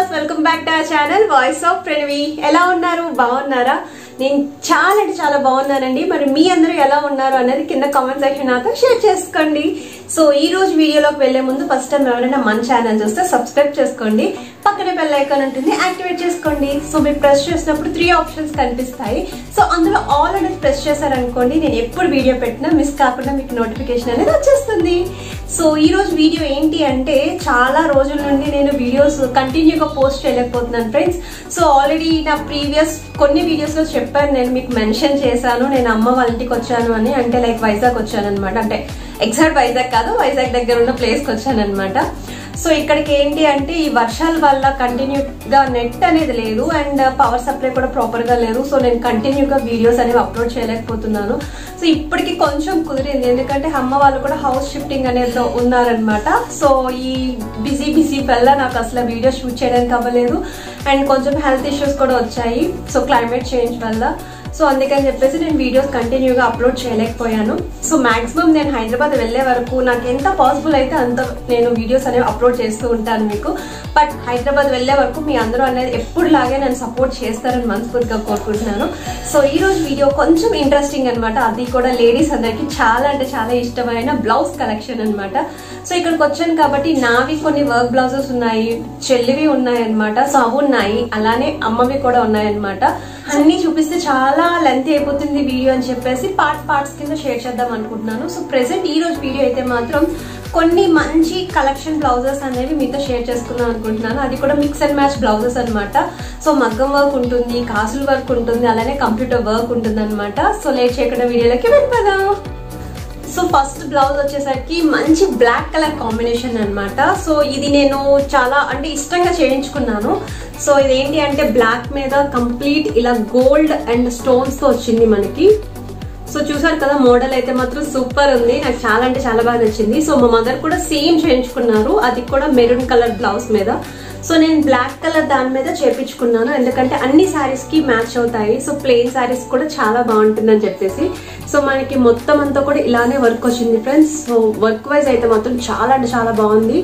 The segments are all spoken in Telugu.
welcome back to our channel voice of Pranavi ఎలా ఉన్నారు బాగున్నారా నేను చాలా అంటే చాలా బాగున్నానండి మరి మీ అందరూ ఎలా ఉన్నారు అనేది కింద కామెంట్ సెక్షన్ నాతో షేర్ చేసుకోండి సో ఈ రోజు వీడియోలోకి వెళ్లే ముందు ఫస్ట్ టైం ఎవరైనా మన ఛానల్ చూస్తే సబ్స్క్రైబ్ చేసుకోండి పక్కనే బెల్ ఐకాన్ ఉంటుంది యాక్టివేట్ చేసుకోండి సో మీరు ప్రెస్ చేసినప్పుడు త్రీ ఆప్షన్స్ కనిపిస్తాయి సో అందులో ఆల్ అనేది ప్రెస్ చేశారనుకోండి నేను ఎప్పుడు వీడియో పెట్టినా మిస్ కాకుండా మీకు నోటిఫికేషన్ అనేది వచ్చేస్తుంది సో ఈ రోజు వీడియో ఏంటి అంటే చాలా రోజుల నుండి నేను వీడియోస్ కంటిన్యూగా పోస్ట్ చేయలేకపోతున్నాను ఫ్రెండ్స్ సో ఆల్రెడీ నా ప్రీవియస్ కొన్ని వీడియోస్ లో చెప్పాను నేను మీకు మెన్షన్ చేశాను నేను అమ్మ వాళ్ళ ఇంటికి వచ్చాను అని అంటే లైక్ వైజాగ్ వచ్చాను అనమాట అంటే ఎగ్జాక్ట్ వైజాగ్ కాదు వైజాగ్ దగ్గర ఉన్న ప్లేస్కి వచ్చాను అనమాట సో ఇక్కడికి ఏంటి అంటే ఈ వర్షాల వల్ల కంటిన్యూగా నెట్ అనేది లేదు అండ్ పవర్ సప్లై కూడా ప్రాపర్ గా లేదు సో నేను కంటిన్యూగా వీడియోస్ అనేవి అప్లోడ్ చేయలేకపోతున్నాను సో ఇప్పటికి కొంచెం కుదిరింది ఎందుకంటే అమ్మ వాళ్ళు కూడా హౌస్ షిఫ్టింగ్ అనేది ఉన్నారనమాట సో ఈ బిజీ బిజీ వల్ల నాకు అసలు వీడియో షూట్ చేయడానికి అవ్వలేదు అండ్ కొంచెం హెల్త్ ఇష్యూస్ కూడా వచ్చాయి సో క్లైమేట్ చేంజ్ వల్ల సో అందుకని చెప్పేసి నేను వీడియోస్ కంటిన్యూగా అప్లోడ్ చేయలేకపోయాను సో మాక్సిమం నేను హైదరాబాద్ వెళ్ళే వరకు నాకు ఎంత పాసిబుల్ అయితే అంత నేను వీడియోస్ అనేవి అప్లోడ్ చేస్తూ ఉంటాను మీకు బట్ హైదరాబాద్ వెళ్ళే వరకు మీ అందరూ అనేది ఎప్పుడులాగే నేను సపోర్ట్ చేస్తారని మనస్ఫూర్తిగా కోరుకుంటున్నాను సో ఈ రోజు వీడియో కొంచెం ఇంట్రెస్టింగ్ అనమాట అది కూడా లేడీస్ అందరికి చాలా అంటే చాలా ఇష్టమైన బ్లౌజ్ కలెక్షన్ అనమాట సో ఇక్కడికి వచ్చాను కాబట్టి నావి కొన్ని వర్క్ బ్లౌజెస్ ఉన్నాయి చెల్లివి ఉన్నాయి అనమాట సో అవి ఉన్నాయి అలానే అమ్మవి కూడా ఉన్నాయన్నమాట అన్ని చూపిస్తే చాలా లెంత్ అయిపోతుంది వీడియో అని చెప్పేసి పార్ట్ పార్ట్స్ కింద షేర్ చేద్దాం అనుకుంటున్నాను సో ప్రెసెంట్ ఈ రోజు వీడియో అయితే మాత్రం కొన్ని మంచి కలెక్షన్ బ్లౌజెస్ అనేవి మీతో షేర్ చేసుకుందాం అనుకుంటున్నాను అది కూడా మిక్స్ అండ్ మ్యాచ్ బ్లౌజెస్ అనమాట సో మగ్గం వర్క్ ఉంటుంది కాసుల వర్క్ ఉంటుంది అలానే కంప్యూటర్ వర్క్ ఉంటుంది అనమాట సో లేట్ చేయకుండా వీడియోలోకి వెళ్ళిపోదాం సో ఫస్ట్ బ్లౌజ్ వచ్చేసరికి మంచి బ్లాక్ కలర్ కాంబినేషన్ అనమాట సో ఇది నేను చాలా అంటే ఇష్టంగా చేయించుకున్నాను సో ఇది ఏంటి అంటే బ్లాక్ మీద కంప్లీట్ ఇలా గోల్డ్ అండ్ స్టోన్స్ తో వచ్చింది మనకి సో చూసారు కదా మోడల్ అయితే మాత్రం సూపర్ ఉంది నాకు చాలా అంటే చాలా బాగా నచ్చింది సో మా మదర్ కూడా సేమ్ చేయించుకున్నారు అది కూడా మెరూన్ కలర్ బ్లౌజ్ మీద సో నేను బ్లాక్ కలర్ దాని మీద చేపించుకున్నాను ఎందుకంటే అన్ని శారీస్ కి మ్యాచ్ అవుతాయి సో ప్లెయిన్ శారీస్ కూడా చాలా బాగుంటుందని చెప్పేసి సో మనకి మొత్తం అంతా కూడా ఇలానే వర్క్ వచ్చింది ఫ్రెండ్స్ సో వర్క్ వైజ్ అయితే మాత్రం చాలా అంటే చాలా బాగుంది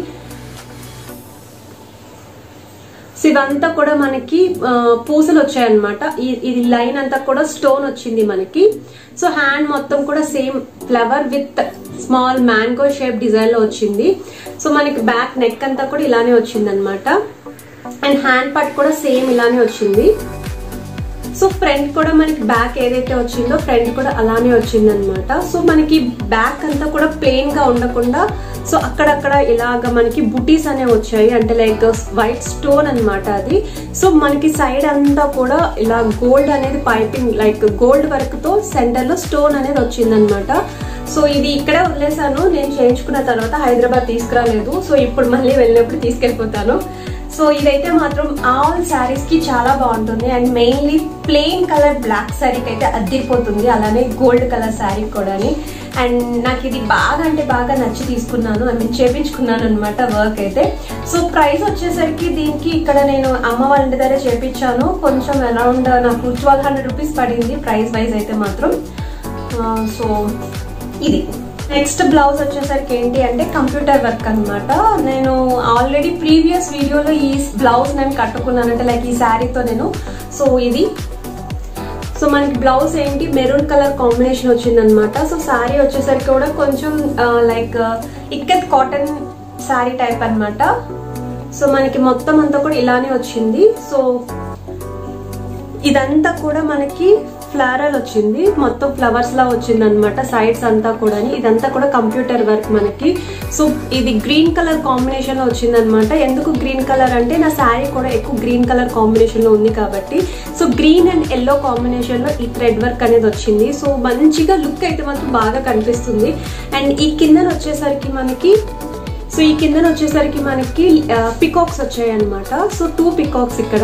సో ఇదంతా కూడా మనకి పూసలు వచ్చాయన్నమాట ఇది లైన్ అంతా కూడా స్టోన్ వచ్చింది మనకి సో హ్యాండ్ మొత్తం కూడా same flower with small mango shape design లో వచ్చింది సో మనకి బ్యాక్ నెక్ అంతా కూడా ఇలానే వచ్చింది అనమాట అండ్ హ్యాండ్ పార్ట్ కూడా సేమ్ ఇలానే వచ్చింది సో ఫ్రంట్ కూడా మనకి బ్యాక్ ఏదైతే వచ్చిందో ఫ్రంట్ కూడా అలానే వచ్చింది అనమాట సో మనకి బ్యాక్ అంతా కూడా ప్లెయిన్ గా ఉండకుండా సో అక్కడక్కడ ఇలాగ మనకి బుటీస్ అనేవి వచ్చాయి అంటే లైక్ వైట్ స్టోన్ అనమాట అది సో మనకి సైడ్ అంతా కూడా ఇలా గోల్డ్ అనేది పైపింగ్ లైక్ గోల్డ్ వర్క్ తో సెంటర్ లో స్టోన్ అనేది వచ్చిందనమాట సో ఇది ఇక్కడే వదిలేసాను నేను చేయించుకున్న తర్వాత హైదరాబాద్ తీసుకురాలేదు సో ఇప్పుడు మళ్ళీ వెళ్ళినప్పుడు తీసుకెళ్ళిపోతాను సో ఇదైతే మాత్రం ఆల్ శారీస్ కి చాలా బాగుంటుంది and mainly plain colour black శారీకి అయితే అద్దిరిపోతుంది అలానే గోల్డ్ కలర్ శారీ కూడా అండ్ నాకు ఇది బాగా అంటే బాగా నచ్చి తీసుకున్నాను ఐ మీన్ చేపించుకున్నాను అనమాట వర్క్ అయితే సో ప్రైస్ వచ్చేసరికి దీనికి ఇక్కడ నేను అమ్మ వాళ్ళ ఇంటి దగ్గర చేపించాను కొంచెం అరౌండ్ నాకు ట్వెల్వ్ హండ్రెడ్ రూపీస్ పడింది ప్రైస్ వైజ్ అయితే మాత్రం సో ఇది నెక్స్ట్ బ్లౌజ్ వచ్చేసరికి ఏంటి అంటే కంప్యూటర్ వర్క్ అనమాట నేను ఆల్రెడీ ప్రీవియస్ వీడియోలో ఈ బ్లౌజ్ నేను కట్టుకున్నాను అంటే లైక్ ఈ శారీతో నేను సో ఇది సో మనకి బ్లౌజ్ ఏంటి మెరూన్ కలర్ కాంబినేషన్ వచ్చింది అనమాట సో శారీ వచ్చేసరికి కూడా కొంచెం like ikat cotton sari type అనమాట సో మనకి మొత్తం అంతా కూడా ఇలానే వచ్చింది సో ఇదంతా కూడా మనకి ఫ్లారల్ వచ్చింది మొత్తం ఫ్లవర్స్ లా వచ్చింది అనమాట సైడ్స్ అంతా కూడా ఇదంతా కూడా కంప్యూటర్ వర్క్ మనకి సో ఇది గ్రీన్ కలర్ కాంబినేషన్ లో వచ్చింది అనమాట ఎందుకు గ్రీన్ కలర్ అంటే నా శారీ కూడా ఎక్కువ గ్రీన్ కలర్ కాంబినేషన్ లో ఉంది కాబట్టి so green and yellow combination లో ఈ థ్రెడ్ వర్క్ అనేది వచ్చింది సో మంచిగా లుక్ అయితే మాత్రం బాగా కనిపిస్తుంది అండ్ ఈ కిందన వచ్చేసరికి మనకి సో ఈ కిందన వచ్చేసరికి మనకి పికాక్స్ వచ్చాయి అనమాట సో టూ పికాక్స్ ఇక్కడ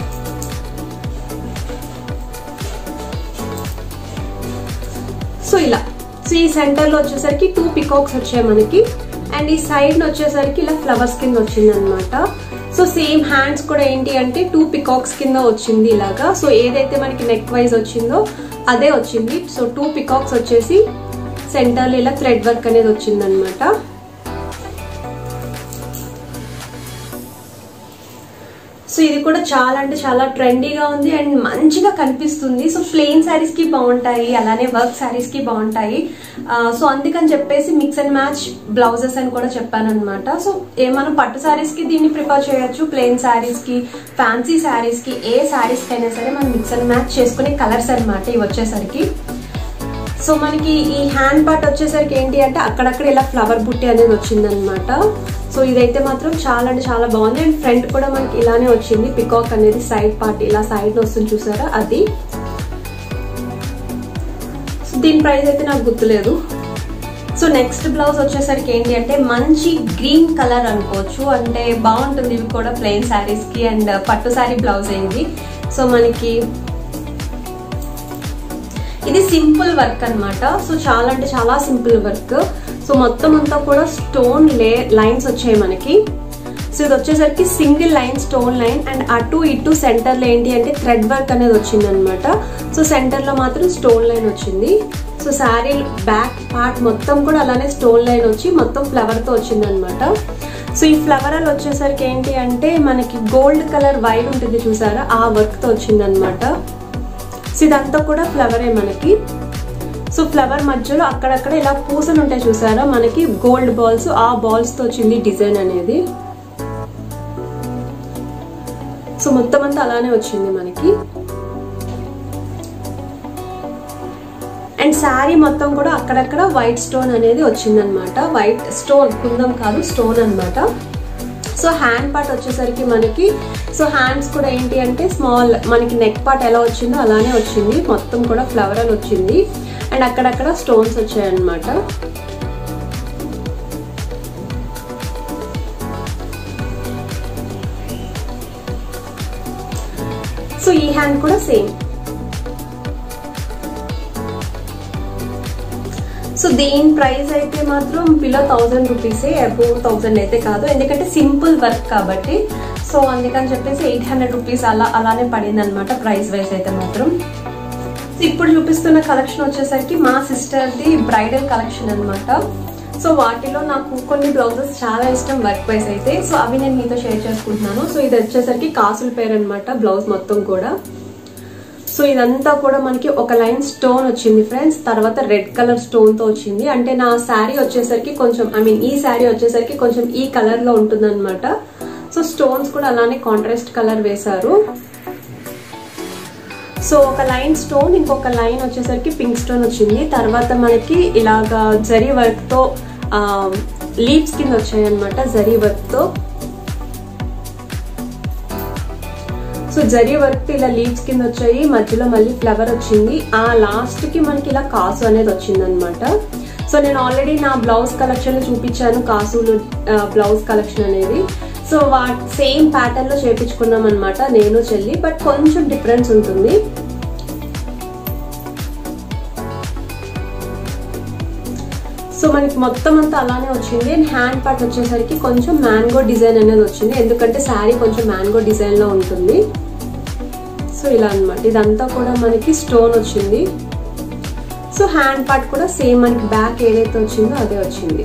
సో ఇలా సో ఈ సెంటర్ లో వచ్చేసరికి టూ పికాక్స్ వచ్చాయి మనకి అండ్ ఈ సైడ్ వచ్చేసరికి ఇలా ఫ్లవర్స్ కింద వచ్చింది అనమాట సో సేమ్ హ్యాండ్స్ కూడా ఏంటి అంటే టూ పికాక్స్ కింద వచ్చింది ఇలాగా సో ఏదైతే మనకి నెక్ వైజ్ వచ్చిందో అదే వచ్చింది సో టూ పికాక్స్ వచ్చేసి సెంటర్ లో ఇలా థ్రెడ్ వర్క్ అనేది వచ్చింది అనమాట సో ఇది కూడా చాలా అంటే చాలా ట్రెండీగా ఉంది అండ్ మంచిగా కనిపిస్తుంది సో ప్లెయిన్ శారీస్ కి బాగుంటాయి అలానే వర్క్ శారీస్ కి బాగుంటాయి సో అందుకని చెప్పేసి మిక్స్ అండ్ మ్యాచ్ బ్లౌజెస్ అని కూడా చెప్పాను అనమాట సో ఏ మనం పట్టు శారీస్ కి దీన్ని ప్రిఫర్ చేయొచ్చు ప్లెయిన్ శారీస్ కి ఫ్యాన్సీ శారీస్ కి ఏ శారీస్ కి అయినా సరే మనం మిక్స్ అండ్ మ్యాచ్ చేసుకునే కలర్స్ అనమాట ఇవి వచ్చేసరికి సో మనకి ఈ హ్యాండ్ పార్ట్ వచ్చేసరికి ఏంటి అంటే అక్కడక్కడ ఇలా ఫ్లవర్ బుట్టి అనేది వచ్చిందనమాట సో ఇదైతే మాత్రం చాలా అంటే చాలా బాగుంది అండ్ ఫ్రంట్ కూడా మనకి ఇలానే వచ్చింది పికాక్ అనేది సైడ్ పార్ట్ ఇలా సైడ్ వస్తుంది చూసారా అది సో దీని ప్రైస్ అయితే నాకు గుర్తులేదు సో నెక్స్ట్ బ్లౌజ్ వచ్చేసరికి ఏంటి అంటే మంచి గ్రీన్ కలర్ అనుకోవచ్చు అంటే బాగుంటుంది ఇవి కూడా ప్లెయిన్ శారీస్ కి అండ్ పట్టు శారీ బ్లౌజ్ అయింది సో మనకి ఇది సింపుల్ వర్క్ అనమాట సో చాలా అంటే చాలా సింపుల్ వర్క్ సో మొత్తం అంతా కూడా స్టోన్ లే లైన్స్ వచ్చాయి మనకి సో ఇది వచ్చేసరికి single line stone line and అటు ఇటు సెంటర్లో ఏంటి అంటే థ్రెడ్ వర్క్ అనేది వచ్చింది అనమాట సో సెంటర్లో మాత్రం స్టోన్ లైన్ వచ్చింది సో శారీ బ్యాక్ పార్ట్ మొత్తం కూడా అలానే స్టోన్ లైన్ వచ్చి మొత్తం ఫ్లవర్తో వచ్చింది అనమాట సో ఈ ఫ్లవర్ అలా వచ్చేసరికి ఏంటి అంటే మనకి గోల్డ్ కలర్ వైట్ ఉంటుంది చూసారా ఆ వర్క్తో వచ్చింది అనమాట సో ఇదంతా కూడా ఫ్లవరే మనకి సో ఫ్లవర్ మధ్యలో అక్కడక్కడ ఇలా పూసలు ఉంటాయి చూసారా మనకి గోల్డ్ బాల్స్ ఆ బాల్స్ తో వచ్చింది డిజైన్ అనేది సో మొత్తం అంతా అలానే వచ్చింది మనకి అండ్ శారీ మొత్తం కూడా అక్కడక్కడ వైట్ స్టోన్ అనేది వచ్చిందనమాట వైట్ స్టోన్ కుందం కాదు స్టోన్ అనమాట సో హ్యాండ్ పార్ట్ వచ్చేసరికి మనకి సో హ్యాండ్స్ కూడా ఏంటి అంటే స్మాల్ మనకి నెక్ పార్ట్ ఎలా వచ్చిందో అలానే వచ్చింది మొత్తం కూడా ఫ్లవరల్ వచ్చింది అండ్ అక్కడక్కడ స్టోన్స్ వచ్చాయన్నమాట సో ఈ హ్యాండ్ కూడా సేమ్ సో దీని ప్రైస్ అయితే మాత్రం బిలో థౌజండ్ రూపీసే అబోవ్ థౌజండ్ అయితే కాదు ఎందుకంటే సింపుల్ వర్క్ కాబట్టి సో అందుకని చెప్పేసి ఎయిట్ హండ్రెడ్ రూపీస్ అలా అలానే పడింది అనమాట ప్రైస్ వైజ్ అయితే మాత్రం ఇప్పుడు చూపిస్తున్న కలెక్షన్ వచ్చేసరికి మా సిస్టర్ది బ్రైడల్ కలెక్షన్ అనమాట సో వాటిలో నాకు కొన్ని బ్లౌజెస్ చాలా ఇష్టం వర్క్ వైజ్ అయితే సో అవి నేను మీతో షేర్ చేసుకుంటున్నాను సో ఇది వచ్చేసరికి కాసుల పేరు అనమాట బ్లౌజ్ మొత్తం కూడా సో ఇదంతా కూడా మనకి ఒక లైన్ స్టోన్ వచ్చింది ఫ్రెండ్స్ తర్వాత రెడ్ కలర్ స్టోన్ తో వచ్చింది అంటే నా శారీ వచ్చేసరికి కొంచెం ఐ మీన్ ఈ శారీ వచ్చేసరికి కొంచెం ఈ కలర్ లో ఉంటుంది సో స్టోన్స్ కూడా అలానే కాంట్రాస్ట్ కలర్ వేశారు సో ఒక లైన్ స్టోన్ ఇంకొక లైన్ వచ్చేసరికి పింక్ స్టోన్ వచ్చింది తర్వాత మనకి ఇలాగా జరీ వర్క్ తో లీవ్స్ కింద వచ్చాయి అనమాట జరీ వర్క్ తో సో జరీ వర్క్ ఇలా లీవ్స్ కింద వచ్చాయి మధ్యలో మళ్ళీ ఫ్లవర్ వచ్చింది ఆ లాస్ట్ కి మనకి ఇలా కాసు అనేది వచ్చింది అనమాట సో నేను ఆల్రెడీ నా బ్లౌజ్ కలెక్షన్ చూపించాను కాసులు బ్లౌజ్ కలెక్షన్ అనేది సో వా సేమ్ ప్యాటర్న్ లో చేపించుకున్నాం అనమాట నేను చెల్లి బట్ కొంచెం డిఫరెన్స్ ఉంటుంది సో మనకి మొత్తం అంతా అలానే వచ్చింది అండ్ హ్యాండ్ పార్ట్ వచ్చేసరికి కొంచెం మ్యాంగో డిజైన్ అనేది వచ్చింది ఎందుకంటే శారీ కొంచెం మ్యాంగో డిజైన్ లో ఉంటుంది సో ఇలా అనమాట ఇదంతా కూడా మనకి స్టోన్ వచ్చింది సో హ్యాండ్ పార్ట్ కూడా సేమ్ మనకి బ్యాక్ ఏదైతే వచ్చిందో అదే వచ్చింది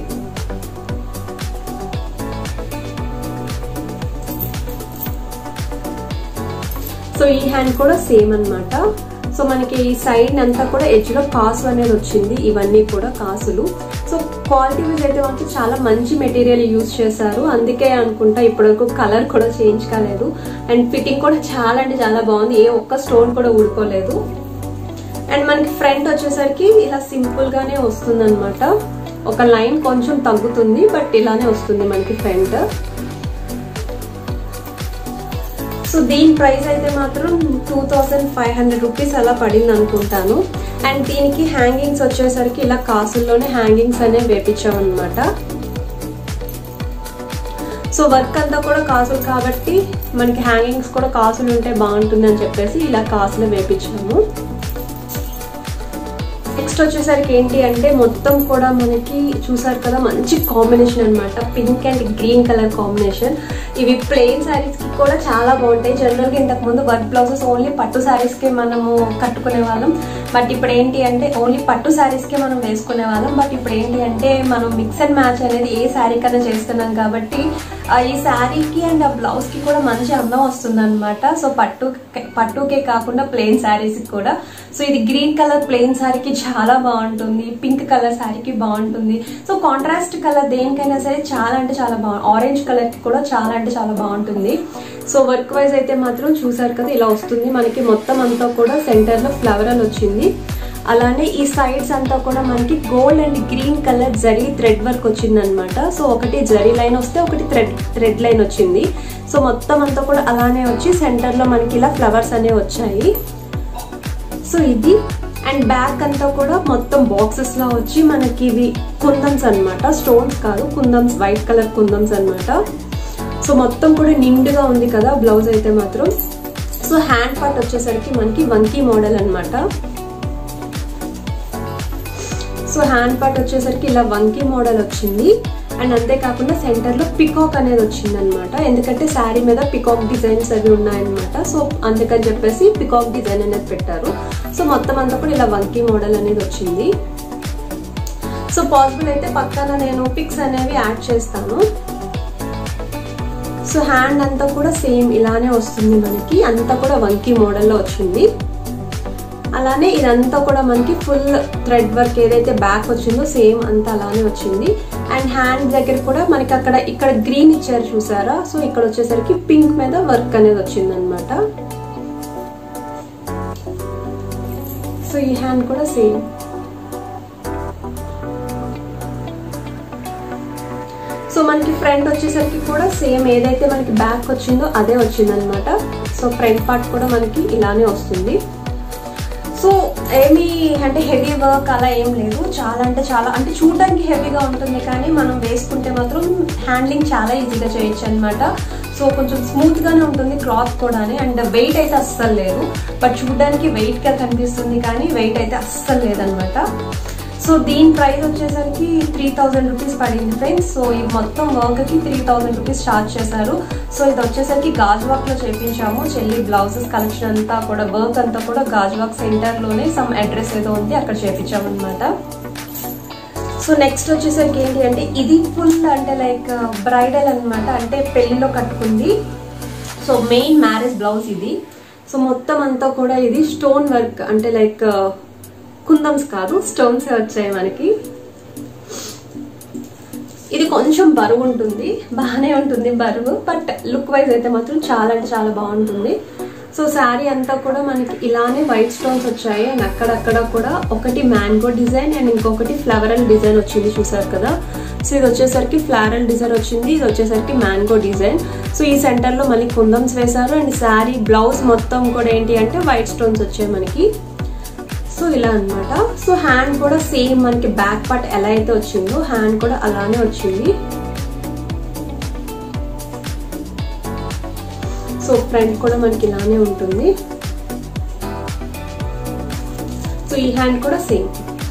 సో ఈ హ్యాండ్ కూడా సేమ్ అనమాట సో మనకి ఈ సైడ్ అంతా కూడా ఎడ్జ్ లో కాసు అనేది వచ్చింది ఇవన్నీ కూడా కాసులు సో క్వాలిటీ వైజ్ అయితే మాత్రం చాలా మంచి మెటీరియల్ యూజ్ చేశారు అందుకే అనుకుంటా ఇప్పటివరకు కలర్ కూడా చేంజ్ కాలేదు అండ్ ఫిట్టింగ్ కూడా చాలా అంటే చాలా బాగుంది ఏ ఒక్క స్టోన్ కూడా ఊడుకోలేదు అండ్ మనకి ఫ్రంట్ వచ్చేసరికి ఇలా సింపుల్ గానే వస్తుంది అనమాట ఒక లైన్ కొంచెం తగ్గుతుంది బట్ ఇలానే వస్తుంది మనకి ఫ్రంట్ సో దీని ప్రైస్ అయితే మాత్రం two thousand five hundred rupees అలా పడింది అనుకుంటాను అండ్ దీనికి హ్యాంగింగ్స్ వచ్చేసరికి ఇలా కాసుల్లోనే హ్యాంగింగ్స్ అనేవి వేపించామన్నమాట సో వర్క్ అంతా కూడా కాసులు కాబట్టి మనకి హ్యాంగింగ్స్ కూడా కాసులు ఉంటే బాగుంటుంది అని చెప్పేసి ఇలా కాసులు వేపించాము నెక్స్ట్ వచ్చేసరికి ఏంటి అంటే మొత్తం కూడా మనకి చూసారు కదా మంచి కాంబినేషన్ అనమాట pink and green colour combination ఇవి ప్లెయిన్ శారీస్ కి కూడా చాలా బాగుంటాయి జనరల్ గా ఇంతకు ముందు వర్క్ బ్లౌజెస్ ఓన్లీ పట్టు శారీస్ కి మనము కట్టుకునే వాళ్ళం బట్ ఇప్పుడు ఏంటి అంటే ఓన్లీ పట్టు శారీస్కే మనం వేసుకునే వాళ్ళం బట్ ఇప్పుడు ఏంటి అంటే మనం మిక్స్ అండ్ మ్యాచ్ అనేది ఏ శారీ కన్నా చేస్తున్నాం కాబట్టి ఆ, ఈ శారీకి అండ్ ఆ బ్లౌజ్కి కూడా మంచి అందం వస్తుంది అనమాట సో పట్టు పట్టుకే కాకుండా ప్లెయిన్ శారీస్కి కూడా సో ఇది గ్రీన్ కలర్ ప్లెయిన్ శారీకి చాలా బాగుంటుంది పింక్ కలర్ శారీకి బాగుంటుంది సో కాంట్రాస్ట్ కలర్ దేనికైనా సరే చాలా అంటే చాలా బాగుంది ఆరెంజ్ కలర్కి కూడా చాలా అంటే చాలా బాగుంటుంది సో వర్క్ వైజ్ అయితే మాత్రం చూసారు కదా ఇలా వస్తుంది మనకి మొత్తం అంతా కూడా సెంటర్లో ఫ్లవరల్ వచ్చింది అలానే ఈ సైడ్స్ అంతా కూడా మనకి gold and green colour zari thread work వచ్చింది అనమాట సో ఒకటి జరీ లైన్ వస్తే ఒకటి థ్రెడ్ థ్రెడ్ లైన్ వచ్చింది సో మొత్తం అంతా కూడా అలానే వచ్చి సెంటర్లో మనకి ఇలా ఫ్లవర్స్ అనేవి వచ్చాయి సో ఇది అండ్ బ్యాక్ అంతా కూడా మొత్తం బాక్సెస్ లా వచ్చి మనకి ఇవి కుందన్స్ అన్నమాట స్టోన్స్ కాదు కుందన్స్ వైట్ కలర్ కుందన్స్ అన్నమాట సో మొత్తం కూడా నిండుగా ఉంది కదా బ్లౌజ్ అయితే మాత్రం సో హ్యాండ్ పార్ట్ వచ్చేసరికి మనకి వంకీ మోడల్ అన్నమాట సో హ్యాండ్ పార్ట్ వచ్చేసరికి ఇలా వంకీ మోడల్ వచ్చింది అండ్ అంతేకాకుండా సెంటర్ లో పికాక్ అనేది వచ్చింది అనమాట ఎందుకంటే శారీ మీద పికాక్ డిజైన్స్ అవి ఉన్నాయన్నమాట సో అందుకని చెప్పేసి పికాక్ డిజైన్ అనేది పెట్టారు సో మొత్తం అంతా కూడా ఇలా వంకీ మోడల్ అనేది వచ్చింది సో పాసిబుల్ అయితే పక్కన నేను పిక్స్ అనేవి యాడ్ చేస్తాను సో హ్యాండ్ అంతా కూడా సేమ్ ఇలానే వస్తుంది మనకి అంతా కూడా వంకీ మోడల్లో వచ్చింది అలానే ఇదంతా కూడా మనకి ఫుల్ థ్రెడ్ వర్క్ ఏదైతే బ్యాక్ వచ్చిందో సేమ్ అంతా అలానే వచ్చింది అండ్ హ్యాండ్ దగ్గర కూడా మనకి అక్కడ ఇక్కడ గ్రీన్ ఇచ్చారు చూసారా సో ఇక్కడ వచ్చేసరికి పింక్ మీద వర్క్ అనేది వచ్చింది అనమాట సో ఈ హ్యాండ్ కూడా సేమ్ సో మనకి ఫ్రంట్ వచ్చేసరికి కూడా సేమ్ ఏదైతే మనకి బ్యాక్ వచ్చిందో అదే వచ్చింది అనమాట సో ఫ్రంట్ పార్ట్ కూడా మనకి ఇలానే వస్తుంది సో ఏమి అంటే హెవీ వర్క్ అలా ఏం లేదు చాలా అంటే చాలా అంటే చూడడానికి హెవీగా ఉంటుంది కానీ మనం వేసుకుంటే మాత్రం హ్యాండ్లింగ్ చాలా ఈజీగా చేయొచ్చు అనమాట సో కొంచెం స్మూత్ గానే ఉంటుంది క్లాత్ కూడా అండ్ వెయిట్ అయితే అస్సలు లేదు బట్ చూడడానికి వెయిట్ గా కనిపిస్తుంది కానీ వెయిట్ అయితే అస్సలు లేదనమాట సో దీని ప్రైస్ వచ్చేసరికి త్రీ థౌజండ్ రూపీస్ పడింది ఫ్రెండ్స్ సో ఈ మొత్తం వర్క్కి త్రీ థౌజండ్ రూపీస్ చార్జ్ చేశారు సో ఇది వచ్చేసరికి గాజ్ వర్క్లో చేపించాము చెల్లి బ్లౌజెస్ కలెక్షన్ అంతా కూడా వర్క్ అంతా కూడా గాజ్ వర్క్ సెంటర్లోనే సమ్ అడ్రస్ ఏదో ఉంది అక్కడ చేపించాము అనమాట సో నెక్స్ట్ వచ్చేసరికి ఏంటి అంటే ఇది ఫుల్ అంటే లైక్ బ్రైడల్ అన్నమాట అంటే పెళ్లిలో కట్టుకుంది సో మెయిన్ మ్యారేజ్ బ్లౌజ్ ఇది సో మొత్తం అంతా కూడా ఇది స్టోన్ వర్క్ అంటే లైక్ కుందమ్స్ కాదు స్టోన్స్ వచ్చాయి మనకి ఇది కొంచెం బరువు ఉంటుంది బాగానే ఉంటుంది బరువు బట్ లుక్ వైజ్ అయితే మాత్రం చాలా అంటే చాలా బాగుంటుంది సో శారీ అంతా కూడా మనకి ఇలానే వైట్ స్టోన్స్ వచ్చాయి అండ్ అక్కడక్కడ కూడా ఒకటి మ్యాంగో డిజైన్ అండ్ ఇంకొకటి ఫ్లవరల్ డిజైన్ వచ్చింది చూసారు కదా సో ఇది వచ్చేసరికి ఫ్లారల్ డిజైన్ వచ్చింది ఇది వచ్చేసరికి మ్యాంగో డిజైన్ సో ఈ సెంటర్లో మళ్ళీ కుందమ్స్ వేశారు అండ్ శారీ బ్లౌజ్ మొత్తం కూడా ఏంటి అంటే వైట్ స్టోన్స్ వచ్చాయి మనకి సో ఇలా అనమాట సో హ్యాండ్ కూడా సేమ్ మనకి బ్యాక్ పార్ట్ ఎలా అయితే వచ్చిందో హ్యాండ్ కూడా అలానే వచ్చింది సో ఫ్రంట్ కూడా మనకి ఇలానే ఉంటుంది సో ఈ హ్యాండ్ కూడా సేమ్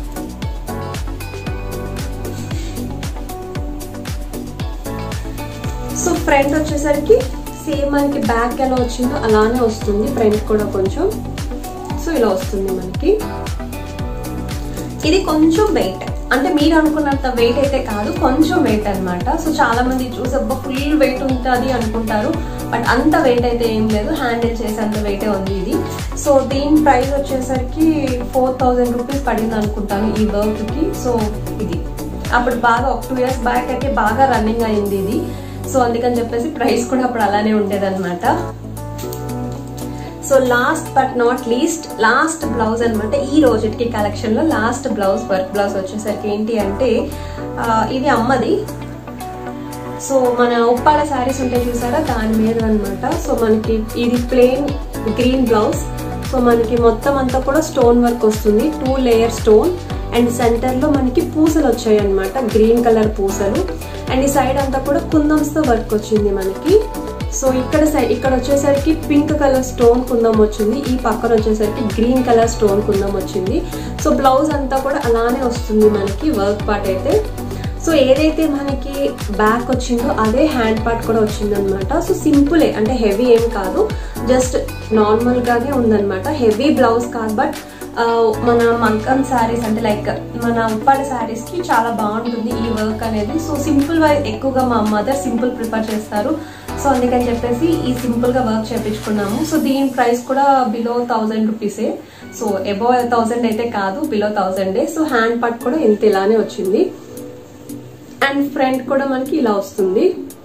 సో ఫ్రంట్ వచ్చేసరికి సేమ్ మనకి బ్యాక్ ఎలా వచ్చిందో అలానే వస్తుంది ఫ్రంట్ కూడా కొంచెం సో ఇలా వస్తుంది మనకి ఇది కొంచెం వెయిట్ అంటే మీరు అనుకున్నంత వెయిట్ అయితే కాదు కొంచెం వెయిట్ అనమాట సో చాలా మంది చూసి అబ్బా ఫుల్ వెయిట్ ఉంటుంది అనుకుంటారు బట్ అంత వెయిట్ అయితే ఏం లేదు హ్యాండిల్ చేసేంత వెయిటే ఉంది ఇది సో దీని ప్రైస్ వచ్చేసరికి ఫోర్ థౌజండ్ రూపీస్ పడింది అనుకుంటాను ఈ వర్క్కి సో ఇది అప్పుడు బాగా ఒక టూ ఇయర్స్ బ్యాక్ అయితే బాగా రన్నింగ్ అయింది ఇది సో అందుకని చెప్పేసి ప్రైస్ కూడా అప్పుడు అలానే ఉండేదన్నమాట so last but not least last blouse అనమాట ఈ రోజుకి కలెక్షన్ లో లాస్ట్ బ్లౌజ్ వర్క్ బ్లౌజ్ వచ్చేసరికి ఏంటి అంటే ఆ, ఇది అమ్మది సో మన ఉప్పాడ శారీస్ ఉంటాయి చూసారా దాని మీద అనమాట సో మనకి ఇది ప్లెయిన్ గ్రీన్ బ్లౌజ్ సో మనకి మొత్తం అంతా కూడా స్టోన్ వర్క్ వస్తుంది టూ లేయర్ స్టోన్ అండ్ సెంటర్లో మనకి పూసలు వచ్చాయి అనమాట గ్రీన్ కలర్ పూసలు అండ్ ఈ సైడ్ అంతా కూడా కుందమ్స్తో వర్క్ వచ్చింది మనకి సో ఇక్కడ సై ఇక్కడ వచ్చేసరికి పింక్ కలర్ స్టోన్ కుందం వచ్చింది ఈ పక్కన వచ్చేసరికి గ్రీన్ కలర్ స్టోన్ కుందం వచ్చింది సో బ్లౌజ్ అంతా కూడా అలానే వస్తుంది మనకి వర్క్ పార్ట్ అయితే సో ఏదైతే మనకి బ్యాక్ వచ్చిందో అదే హ్యాండ్ పార్ట్ కూడా వచ్చింది అనమాట సో సింపులే అంటే హెవీ ఏం కాదు జస్ట్ నార్మల్ గానే ఉందన్నమాట హెవీ బ్లౌజ్ కాదు బట్ ఆ, మన మంకం శారీస్ అంటే లైక్ మన ఉప్పాడ శారీస్ కి చాలా బాగుంటుంది ఈ వర్క్ అనేది సో సింపుల్ వైజ్ ఎక్కువగా మా మదర్ సింపుల్ ప్రిఫర్ చేస్తారు సో అందుకని చెప్పేసి ఈ సింపుల్ గా వర్క్ చేపించుకున్నాము సో దీని ప్రైస్ కూడా బిలో థౌజండ్ రూపీసే సో అబౌ థౌజండ్ అయితే కాదు బిలో థౌజండే సో హ్యాండ్ పార్ట్ కూడా ఇంత ఇలానే వచ్చింది అండ్ ఫ్రంట్ కూడా మనకి ఇలా వస్తుంది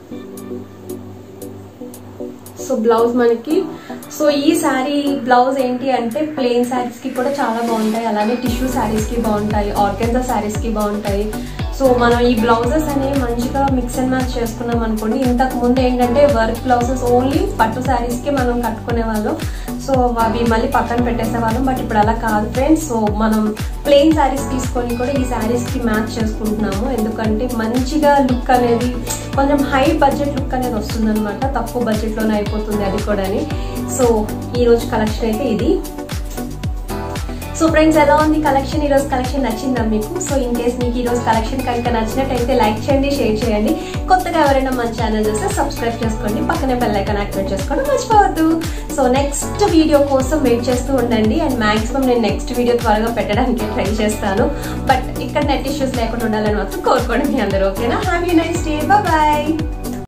సో బ్లౌజ్ మనకి సో ఈ శారీ బ్లౌజ్ ఏంటి అంటే ప్లెయిన్ శారీస్ కి కూడా చాలా బాగుంటాయి అలానే టిష్యూ శారీస్ కి బాగుంటాయి ఆర్గెన్జా శారీస్ కి బాగుంటాయి సో మనం ఈ బ్లౌజెస్ అనేవి మంచిగా మిక్స్ అండ్ మ్యాచ్ చేసుకున్నాం అనుకోండి ఇంతకు ముందు ఏంటంటే వర్క్ బ్లౌజెస్ ఓన్లీ పట్టు శారీస్ కి మనం కట్టుకునే వాళ్ళం సో అవి మళ్ళీ పక్కన పెట్టేసే వాళ్ళం బట్ ఇప్పుడు అలా కాదు ఫ్రెండ్స్ సో మనం ప్లెయిన్ శారీస్ తీసుకొని కూడా ఈ శారీస్ కి మ్యాచ్ చేసుకుంటున్నాము ఎందుకంటే మంచిగా లుక్ అనేది కొంచెం హై బడ్జెట్ లుక్ అనేది వస్తుంది అనమాట తక్కువ బడ్జెట్ లోనే అయిపోతుంది అది కూడా సో ఈ రోజు కలెక్షన్ అయితే ఇది సో ఫ్రెండ్స్ ఎలా ఉంది కలెక్షన్ ఈ రోజు కలెక్షన్ నచ్చిందా మీకు సో ఇన్ కేస్ మీకు ఈ రోజు కలెక్షన్ కనుక నచ్చినట్టయితే లైక్ చేయండి షేర్ చేయండి కొత్తగా ఎవరైనా మన ఛానల్ చూస్తే సబ్స్క్రైబ్ చేసుకోండి పక్కనే బెల్ ఐకాన్ యాక్టివేట్ చేసుకోవడం మర్చిపోవద్దు సో నెక్స్ట్ వీడియో కోసం వెయిట్ చేస్తూ ఉండండి అండ్ మాక్సిమం నేను నెక్స్ట్ వీడియో త్వరగా పెట్టడానికి ట్రై చేస్తాను బట్ ఇక్కడ నెట్ ఇష్యూస్ లేకుండా ఉండాలని మాత్రం కోరుకోండి మీ అందరూ ఓకేనా హ్యాపీ నైస్ డే బాయ్